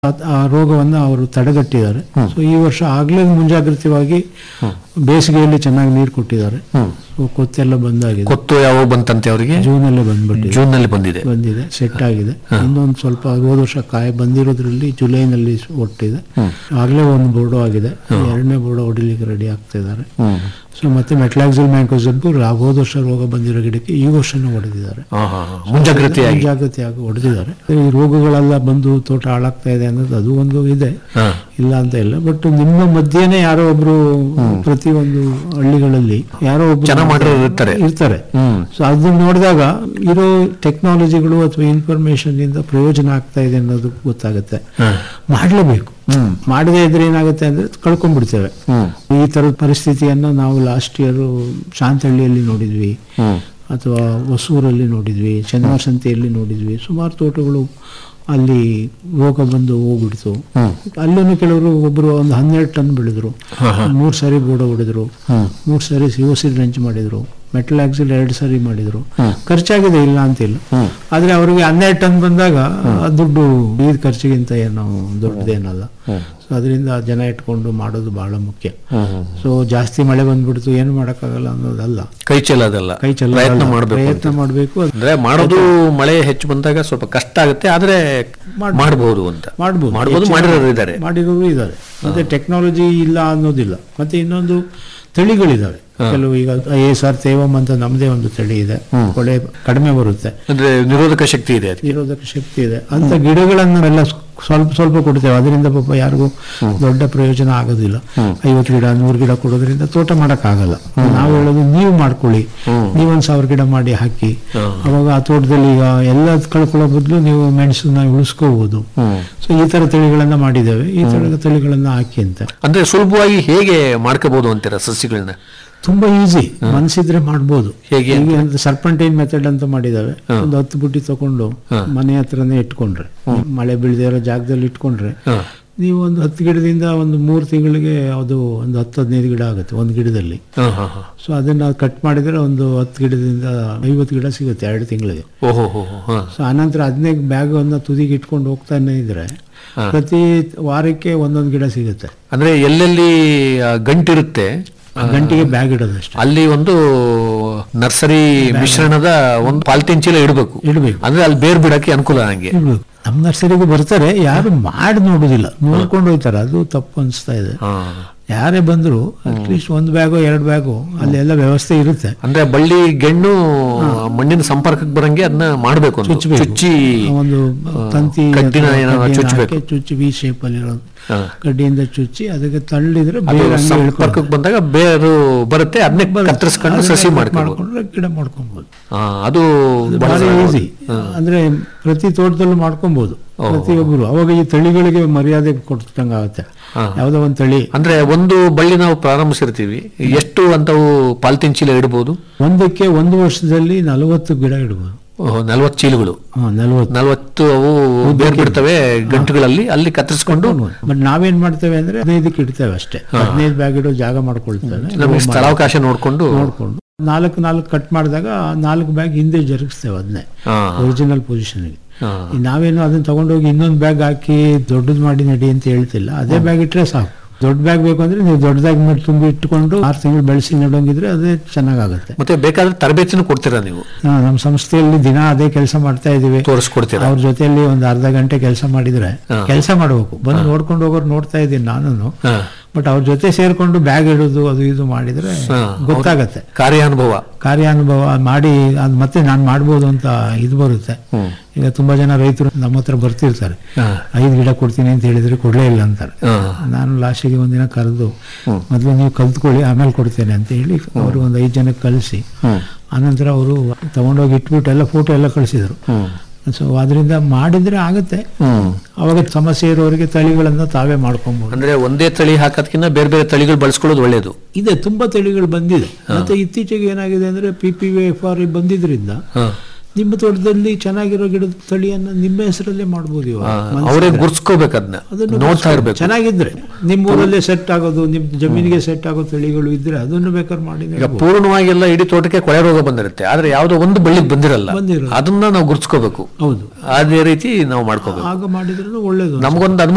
ಆ- ಆ ರೋಗವನ್ನು ಅವರು ತಡೆಗಟ್ಟಿದ್ದಾರೆ ಸೊ ಈ ವರ್ಷ ಆಗ್ಲೇ ಮುಂಜಾಗ್ರತವಾಗಿ ಬೇಸಿಗೆಯಲ್ಲಿ ಚೆನ್ನಾಗಿ ನೀರು ಕೊಟ್ಟಿದ್ದಾರೆ ಸೊ ಕೊತ್ತೆಲ್ಲ ಬಂದಾಗಿದೆ ಕೊತ್ತು ಯಾವ ಬಂತಂತೆ ಅವರಿಗೆ ಜೂನಲ್ಲೇ ಬಂದ್ಬಿಟ್ಟಿದೆ ಜೂನ್ ನಲ್ಲಿ ಬಂದಿದೆ ಬಂದಿದೆ ಸೆಟ್ ಆಗಿದೆ ಇನ್ನೊಂದು ಸ್ವಲ್ಪ ಹೋದ ವರ್ಷ ಕಾಯಿ ಬಂದಿರೋದ್ರಲ್ಲಿ ಜುಲೈನಲ್ಲಿ ಒಟ್ಟಿದೆ ಆಗ್ಲೇ ಒಂದು ಬೋರ್ಡು ಆಗಿದೆ ಎರಡನೇ ಬೋರ್ಡು ಹೊಡಿಲಿಕ್ಕೆ ರೆಡಿ ಆಗ್ತಾ ಇದ್ದಾರೆ ಸೊ ಮತ್ತೆ ಮೆಟ್ಲಾಕ್ಸಿಲ್ ಮ್ಯಾಂಕೋಸಬ್ಬು ಹೋದ ವರ್ಷ ರೋಗ ಬಂದಿರೋ ಗಿಡಕ್ಕೆ ಈ ವರ್ಷನೂ ಹೊಡೆದಿದ್ದಾರೆ ಹಾ, ಹಾ, ಹಾ. ಮುಂಜಾಗ್ರತೆಯಾಗಿ ಜಾಗೃತಿಯಾಗಿ ಹೊಡೆದಿದ್ದಾರೆ ಈ ರೋಗಗಳೆಲ್ಲ ಬಂದು ತೋಟ ಹಾಳಾಗ್ತಾ ಇದೆ ಅನ್ನೋದು ಅದು ಒಂದು ಇದೆ ಹಾ. ಇಲ್ಲ ಅಂತ ಇಲ್ಲ ಬಟ್ ನಿಮ್ಮ ಮಧ್ಯೆನೆ ಯಾರೋ ಒಬ್ರು ಪ್ರತಿಯೊಂದು ಹಳ್ಳಿಗಳಲ್ಲಿ ಯಾರೋ ಒಬ್ರು ಚೆನ್ನಾಗ್ ಮಾಡಿರೋರು ಇರ್ತಾರೆ. ಇರ್ತಾರೆ ಹ್ಮ್ ಸೊ ಅದನ್ನ ನೋಡಿದಾಗ ಇರೋ ಟೆಕ್ನಾಲಜಿಗಳು ಅಥವಾ ಇನ್ಫಾರ್ಮೇಶನ್ ಇಂದ ಪ್ರಯೋಜನ ಆಗ್ತಾ ಇದೆ ಅನ್ನೋದು ಗೊತ್ತಾಗುತ್ತೆ ಹಾ. ಮಾಡಲೇಬೇಕು ಹ್ಮ್ ಮಾಡದೇ ಇದ್ರೆ ಏನಾಗುತ್ತೆ ಅಂದ್ರೆ ಕಳ್ಕೊಂಡ್ಬಿಡ್ತೇವೆ ಹ್ಮ್ ಈ ತರದ ಪರಿಸ್ಥಿತಿಯನ್ನ ನಾವು ಲಾಸ್ಟ್ ಇಯರ್ ಶಾಂತಹಳ್ಳಿಯಲ್ಲಿ ನೋಡಿದ್ವಿ ಹ್ಮ್ ಅಥವಾ ಹೊಸೂರಲ್ಲಿ ನೋಡಿದ್ವಿ ಚನ್ನವಸಂತೆಯಲ್ಲಿ ನೋಡಿದ್ವಿ ಸುಮಾರು ತೋಟಗಳು ಅಲ್ಲಿ ರೋಗ ಬಂದು ಹೋಗ್ಬಿಡ್ತು ಹ್ಮ್ ಅಲ್ಲೂ ಕೆಲವರು ಒಬ್ಬರು ಒಂದು ಹನ್ನೆರಡು ಟನ್ ಬೆಳೆದ್ರು ಹಾ, ಹಾ. ಮೂರು ಸಾರಿ ಬೋಡ ಹೊಡೆದ್ರು ಹ್ಮ್ ಮೂರು ಸಾರಿ ಸಿಒಸಿ ರೆಂಚ್ ಮಾಡಿದ್ರು ಮೆಟಲ್ ಆಕ್ಸಿಲ್ ಎರಡು ಸಾರಿ ಮಾಡಿದ್ರು ಹ್ಮ್. ಖರ್ಚಾಗಿದೆ ಇಲ್ಲ ಅಂತಿಲ್ಲ ಹ್ಮ್ ಆದ್ರೆ ಅವರಿಗೆ ಹನ್ನೆರಡು ಟನ್ ಬಂದಾಗ ಆ ದುಡ್ಡು ಈ ಖರ್ಚಿಗಿಂತ ಏನು ದೊಡ್ಡದೇನಲ್ಲ ಹ್ಮ್ ಸೊ ಅದರಿಂದ ಜನ ಇಟ್ಕೊಂಡು ಮಾಡೋದು ಬಹಳ ಮುಖ್ಯ ಹ್ಮ್ ಹ್ಮ್. ಸೊ ಜಾಸ್ತಿ ಮಳೆ ಬಂದ್ಬಿಡ್ತು ಏನು ಮಾಡೋಕ್ಕಾಗಲ್ಲ ಅನ್ನೋದಲ್ಲ ಕೈ ಚೆಲ್ಲೋದಲ್ಲ ಕೈ ಚೆಲ್ಲ ಪ್ರಯತ್ನ ಮಾಡಬೇಕು ಪ್ರಯತ್ನ ಮಾಡಬೇಕು ಅಂದ್ರೆ ಮಾಡೋದು ಮಳೆ ಹೆಚ್ಚು ಬಂದಾಗ ಸ್ವಲ್ಪ ಕಷ್ಟ ಆಗುತ್ತೆ ಆದ್ರೆ ಮಾಡ್ಬೋದು. ಮಾಡಬಹುದು ಅಂತ ಮಾಡ್ಬೋದು ಮಾಡ್ಬೋದು ಹೆಚ್ಚಿನ- ಮಾಡಿರೋರು ಇದ್ದಾರೆ ಮಾಡಿರೋರು ಇದ್ದಾರೆ ಮತ್ತೆ ಟೆಕ್ನಾಲಜಿ ಇಲ್ಲ ಅನ್ನೋದಿಲ್ಲ ಮತ್ತೆ ಇನ್ನೊಂದು ತಳಿಗಳಿದಾವೆ ಕೆಲವು ಈಗ ಐ ಎಸ್ ಆರ್ ತೇವಂ ಅಂತ ನಮ್ಮದೇ ಒಂದು ತಳಿ ಇದೆ ಕೊಳೆ ಕಡಿಮೆ ಬರುತ್ತೆ ಅಂದ್ರೆ ನಿರೋಧಕ ಶಕ್ತಿ ಇದೆ ಅದಕ್ಕೆ ನಿರೋಧಕ ಶಕ್ತಿ ಇದೆ ಅಂತ ಗಿಡಗಳನ್ನ ನಾವೆಲ್ಲ ಸ್ವಲ್ಪ ಸ್ವಲ್ಪ ಕೊಡ್ತೇವೆ ಅದರಿಂದ ಪಾಪ ಯಾರಿಗೂ ದೊಡ್ಡ ಪ್ರಯೋಜನ ಆಗೋದಿಲ್ಲ ಐವತ್ತು ಗಿಡ ನೂರು ಗಿಡ ಕೊಡೋದ್ರಿಂದ ತೋಟ ಆಗಲ್ಲ ನಾವು ಹೇಳೋದು ನೀವು ಮಾಡ್ಕೊಳ್ಳಿ ನೀವೊಂದ್ ಸಾವಿರ ಗಿಡ ಮಾಡಿ ಹಾಕಿ ಅವಾಗ ಆ ತೋಟದಲ್ಲಿ ಈಗ ಎಲ್ಲ ಕಳ್ಕೊಳ್ಳೋ ಬದಲು ನೀವು ಮೆಣಸನ್ನ ಉಳಿಸ್ಕೋಬಹುದು ಹ್ಮ್ ಸೊ ಈ ತರ ತಳಿಗಳನ್ನ ಮಾಡಿದ್ದೇವೆ ಈ ತರ ತಳಿಗಳನ್ನ ಹಾಕಿ ಅಂತ ಅಂದ್ರೆ ಸುಲಭವಾಗಿ ಹೇಗೆ ಮಾಡ್ಕೋಬಹುದು ಅಂತೀರ ಸಸ್ಯಗಳನ್ನ ತುಂಬಾ ಈಸಿ ಮನ್ಸಿದ್ರೆ ಮಾಡ್ಬೋದು ಹೇಗೆ ಈಗ ಸರ್ಪಂಟೈನ್ ಮೆಥಡ್ ಅಂತ ಮಾಡಿದಾವೆ ಒಂದು ಹತ್ತು ಬುಟ್ಟಿ ತಗೊಂಡು ಮನೆ ಹತ್ರನೇ ಇಟ್ಕೊಂಡ್ರೆ ಮಳೆ ಬೀಳದೇ ಇರೋ ಜಾಗದಲ್ಲಿ ಇಟ್ಕೊಂಡ್ರೆ ಹ. ನೀವು ಒಂದು ಹತ್ತು ಗಿಡದಿಂದ ಒಂದು ಮೂರು ತಿಂಗಳಿಗೆ ಅದು ಒಂದು ಹತ್ತು ಹದಿನೈದು ಗಿಡ ಆಗುತ್ತೆ ಒಂದು ಗಿಡದಲ್ಲಿ ಹ, ಹ, ಹ. ಸೊ ಅದನ್ನ ಕಟ್ ಮಾಡಿದ್ರೆ ಒಂದು ಹತ್ತು ಗಿಡದಿಂದ ಐವತ್ತು ಗಿಡ ಸಿಗುತ್ತೆ ಎರಡು ತಿಂಗಳಿಗೆ ಓಹೋ ಹೋ ಹೋ, ಹ. ಸೊ ಆನಂತರ ಹದಿನೈದು ಬ್ಯಾಗ್ ಅನ್ನ ತುದಿಗೆ ಇಟ್ಕೊಂಡು ಹೋಗ್ತಾನೆ ಇದ್ರೆ ಹ. ಪ್ರತಿ ವಾರಕ್ಕೆ ಒಂದೊಂದು ಗಿಡ ಸಿಗುತ್ತೆ ಅಂದ್ರೆ ಎಲ್ಲೆಲ್ಲಿ ಆ, ಗಂಟಿರುತ್ತೆ ಆ ಗಂಟಿಗೆ ಬ್ಯಾಗ್ ಇಡೋದಷ್ಟೇ ಅಲ್ಲಿ ಒಂದು ನರ್ಸರಿ ಮಿಶ್ರಣದ ಒಂದು ಪಾಲಿಥೀನ್ ಚೀಲ ಇಡಬೇಕು ಇಡಬೇಕು ಅಂದ್ರೆ ಅಲ್ಲಿ ಬೇರ್ ಬಿಡಕ್ಕೆ ಅನುಕೂಲ ನಂಗೆ ಇಡ್ಬೇಕು ನಮ್ಮ ನರ್ಸರಿಗೂ ಬರ್ತಾರೆ ಯಾರು ಮಾಡಿ ನೋಡುದಿಲ್ಲ ನೋಡ್ಕೊಂಡು ಹೋಗ್ತಾರೆ ಅದು ತಪ್ಪು ಅನಿಸ್ತಾ ಇದೆ ಹಾ. ಯಾರೇ ಬಂದ್ರು ಅಟ್ಲೀಸ್ಟ್ ಒಂದು ಬ್ಯಾಗು ಎರಡು ಬ್ಯಾಗು ಅಲ್ಲಿ ಎಲ್ಲ ವ್ಯವಸ್ಥೆ ಇರುತ್ತೆ ಅಂದ್ರೆ ಬಳ್ಳಿ ಗೆಣ್ಣು ಮಣ್ಣಿನ ಸಂಪರ್ಕಕ್ಕೆ ಬರಂಗೆ ಅದನ್ನ ಮಾಡ್ಬೇಕು ಒಂದು. ಚುಚ್ಬೇಕು. ಚುಚ್ಚಿ ಒಂದು ತಂತಿ ಕಡ್ಡಿನ ಅಥವಾ ಏನೋ ಕಡ್ಡಿನ ಚುಚ್ಬೇಕು. ಹಾಕಿ ಚುಚ್ಚಿ ವಿ ಶೇಪ್ ಅಲ್ಲಿ ಇರೋದು ಹಾ. ಕಡ್ಡಿಯಿಂದ ಚುಚ್ಚಿ ಅದಕ್ಕೆ ತಳ್ಳಿದ್ರೆ ಅದು ಬೇರೆ ಹಂಗೆ ಇಳ್ಕೊಂಡು ಸಂಪರ್ಕಕ್ಕೆ ಬಂದಾಗ ಬೇರು ಬರುತ್ತೆ ಅದನ್ನೇ ಕತ್ತರಿಸ್ಕೊಂಡು ಸಸಿ ಮಾಡ್ಕೋಬಹುದು ಮಾಡ್ಕೊಂಡ್ರೆ ಗಿಡ ಮಾಡ್ಕೊಬಹುದು ಅದು ಬಹಳ ಭಾರಿ ಈಸಿ ಅಂದ್ರೆ ಪ್ರತಿ ತೋಟದಲ್ಲೂ ಮಾಡ್ಕೊಬಹುದು ಪ್ರತಿಯೊಬ್ಬರು ಅವಾಗ ಈ ತಳಿಗಳಿಗೆ ಮರ್ಯಾದೆ ಕೊಟ್ಟಂಗ ಆಗುತ್ತೆ ಹಾ. ಯಾವ್ದೋ ಒಂದು ತಳಿ ಅಂದ್ರೆ ಒಂದು ಬಳ್ಳಿ ನಾವು ಪ್ರಾರಂಭಿಸಿರ್ತೀವಿ ಎಷ್ಟು ಅಂತವು ಪಾಲಿಥೀನ್ ಚೀಲ ಇಡಬಹುದು ಒಂದಕ್ಕೆ ಒಂದು ವರ್ಷದಲ್ಲಿ ನಲವತ್ತು ಗಿಡ ಇಡಬಹುದು ನಲ್ವತ್ತು ಚೀಲಗಳು ಹಾ ನಲವತ್ತು ನಲ್ವತ್ತು ಅವು ಬೇರ್ ಬಿಡ್ತವೆ ಗಂಟುಗಳಲ್ಲಿ ಅಲ್ಲಿ ಕತ್ತರಿಸ್ಕೊಂಡು ಬಟ್ ನಾವೇನ್ ಮಾಡ್ತೇವೆ ಅಂದ್ರೆ ಹದಿನೈದಕ್ಕೆ ಇಡ್ತೇವೆ ಅಷ್ಟೇ ಹದಿನೈದು ಬ್ಯಾಗ್ ಇಡೋ ಜಾಗ ಮಾಡ್ಕೊಳ್ತೇವೆ ನಮಗೆ ಸ್ಥಳಾವಕಾಶ ನೋಡ್ಕೊಂಡು ನೋಡ್ಕೊಂಡು ನಾಲ್ಕು ನಾಲ್ಕು ಕಟ್ ಮಾಡಿದಾಗ ನಾಲ್ಕು ಬ್ಯಾಗ್ ಹಿಂದೆ ಜರುಗಿಸ್ತೇವೆ ಅದನ್ನೇ ಹಾ, ಒರಿಜಿನಲ್ ಪೊಸಿಷನ್ಗೆ ಹಾ. ನಾವೇನು ಅದನ್ನ ತಗೊಂಡೋಗಿ ಇನ್ನೊಂದು ಬ್ಯಾಗ್ ಹಾಕಿ ದೊಡ್ಡದು ಮಾಡಿ ನಡಿ ಅಂತ ಹೇಳ್ತಿಲ್ಲ ಅದೇ ಬ್ಯಾಗ್ ಇಟ್ರೆ ಸಾಕು ದೊಡ್ಡ ಬ್ಯಾಗ್ ಬೇಕು ಅಂದ್ರೆ ನೀವು ದೊಡ್ಡದಾಗಿ ಮಾಡಿ ತುಂಬಿ ಇಟ್ಕೊಂಡು ಆರು ತಿಂಗಳು ಬೆಳೆಸಿ ನಡೋಂಗಿದ್ರೆ ಅದೇ ಚೆನ್ನಾಗಾಗುತ್ತೆ ಮತ್ತೆ ಬೇಕಾದ್ರೆ ತರಬೇತಿನೂ ಕೊಡ್ತೀರಾ ನೀವು ಹಾ, ನಮ್ಮ ಸಂಸ್ಥೆಯಲ್ಲಿ ದಿನ ಅದೇ ಕೆಲಸ ಮಾಡ್ತಾ ಇದೀವಿ ತೋರಿಸ್ಕೊಡ್ತೀರಾ ಅವ್ರ ಜೊತೆಯಲ್ಲಿ ಒಂದು ಅರ್ಧ ಗಂಟೆ ಕೆಲಸ ಮಾಡಿದ್ರೆ ಹಾ. ಕೆಲಸ ಮಾಡಬೇಕು ಬಂದು ನೋಡ್ಕೊಂಡು ಹೋಗೋರು ನೋಡ್ತಾ ಇದ್ದೀನಿ ನಾನು ಹಾ. ಬಟ್ ಅವ್ರ ಜೊತೆ ಸೇರ್ಕೊಂಡು ಬ್ಯಾಗ್ ಇಡೋದು ಅದು ಇದು ಮಾಡಿದ್ರೆ ಹಾ. ಗೊತ್ತಾಗತ್ತೆ ಕಾರ್ಯಾನುಭವ ಕಾರ್ಯಾನುಭವ ಮಾಡಿ ಅದು ಮತ್ತೆ ನಾನು ಮಾಡ್ಬೋದು ಅಂತ ಇದು ಬರುತ್ತೆ ಹ್ಮ್. ಈಗ ತುಂಬಾ ಜನ ರೈತರು ನಮ್ಮ ಹತ್ರ ಬರ್ತಿರ್ತಾರೆ ಹಾ. ಐದು ಗಿಡ ಕೊಡ್ತೀನಿ ಅಂತ ಹೇಳಿದ್ರೆ ಕೊಡ್ಲೇ ಇಲ್ಲ ಅಂತಾರೆ ಹಾ. ನಾನು ಲಾಸ್ಟಿಗೆ ಒಂದಿನ ಕರೆದು ಮೊದಲು ನೀವು ಕಲ್ತ್ಕೊಳ್ಳಿ ಆಮೇಲೆ ಕೊಡ್ತೇನೆ ಅಂತ ಹೇಳಿ ಅವರು ಒಂದು ಐದು ಜನಕ್ಕೆ ಕಳಿಸಿ ಹ್ಮ್. ಆನಂತರ ಅವರು ತಗೊಂಡೋಗಿ ಇಟ್ಬಿಟ್ಟು ಎಲ್ಲ ಫೋಟೋ ಎಲ್ಲ ಕಳಿಸಿದ್ರು ಹ್ಮ್. ಸೊ ಅದರಿಂದ ಮಾಡಿದ್ರೆ ಆಗುತ್ತೆ ಹ್ಮ್. ಅವಾಗ ಸಮಸ್ಯೆ ಇರೋರಿಗೆ ತಳಿಗಳನ್ನ ತಾವೇ ಮಾಡ್ಕೊಬಹುದು ಅಂದ್ರೆ ಒಂದೇ ತಳಿ ಹಾಕೋದ್ಕಿಂತ ಬೇರೆ ಬೇರೆ ತಳಿಗಳು ಬಳಸ್ಕೊಳ್ಳೋದು ಒಳ್ಳೇದು ಇದೆ ತುಂಬಾ ತಳಿಗಳು ಬಂದಿದೆ ಮತ್ತೆ ಇತ್ತೀಚೆಗೆ ಏನಾಗಿದೆ ಅಂದ್ರೆ P P V F R ಬಂದಿದ್ರಿಂದ ಹಾ. ನಿಮ್ಮ ತೋಟದಲ್ಲಿ ಚೆನ್ನಾಗಿರೋ ಗಿಡದ ತಳಿಯನ್ನ ನಿಮ್ಮ ಹೆಸರಲ್ಲೇ ಮಾಡ್ಬೋದು ಇವಾಗ ಹಾ, ಮನ್ಸಿದ್ರೆ. ಅವರೇ ಗುರ್ಸ್ಕೋಬೇಕು ಅದನ್ನ ಅದನ್ನು ನೋಡ್ತಾ ಇರ್ಬೇಕು ಚೆನ್ನಾಗಿದ್ರೆ ನಿಮ್ಮ ಊರಲ್ಲೇ ಸೆಟ್ ಆಗೋದು ನಿಮ್ ಜಮೀನಿಗೆ ಸೆಟ್ ಆಗೋ ತಳಿಗಳು ಇದ್ರೆ ಅದನ್ನು ಬೇಕಾದ್ರೆ ಮಾಡಿ ಈಗ ಪೂರ್ಣವಾಗಿ ಎಲ್ಲ ಇಡೀ ತೋಟಕ್ಕೆ ಕೊಳೆ ರೋಗ ಬಂದಿರುತ್ತೆ ಆದ್ರೆ ಯಾವ್ದೋ ಒಂದು ಬಳ್ಳಿಗೆ ಬಂದಿರಲ್ಲ ಬಂದಿರೋದು. ಅದನ್ನ ನಾವು ಗುರ್ಸ್ಕೋಬೇಕು ಹೌದು ಅದೇ ರೀತಿ ನಾವು ಮಾಡ್ಕೋಬೇಕು ಆಗ ಮಾಡಿದ್ರೆ ಒಳ್ಳೇದು ನಮಗೊಂದು ಅನುಮಾನ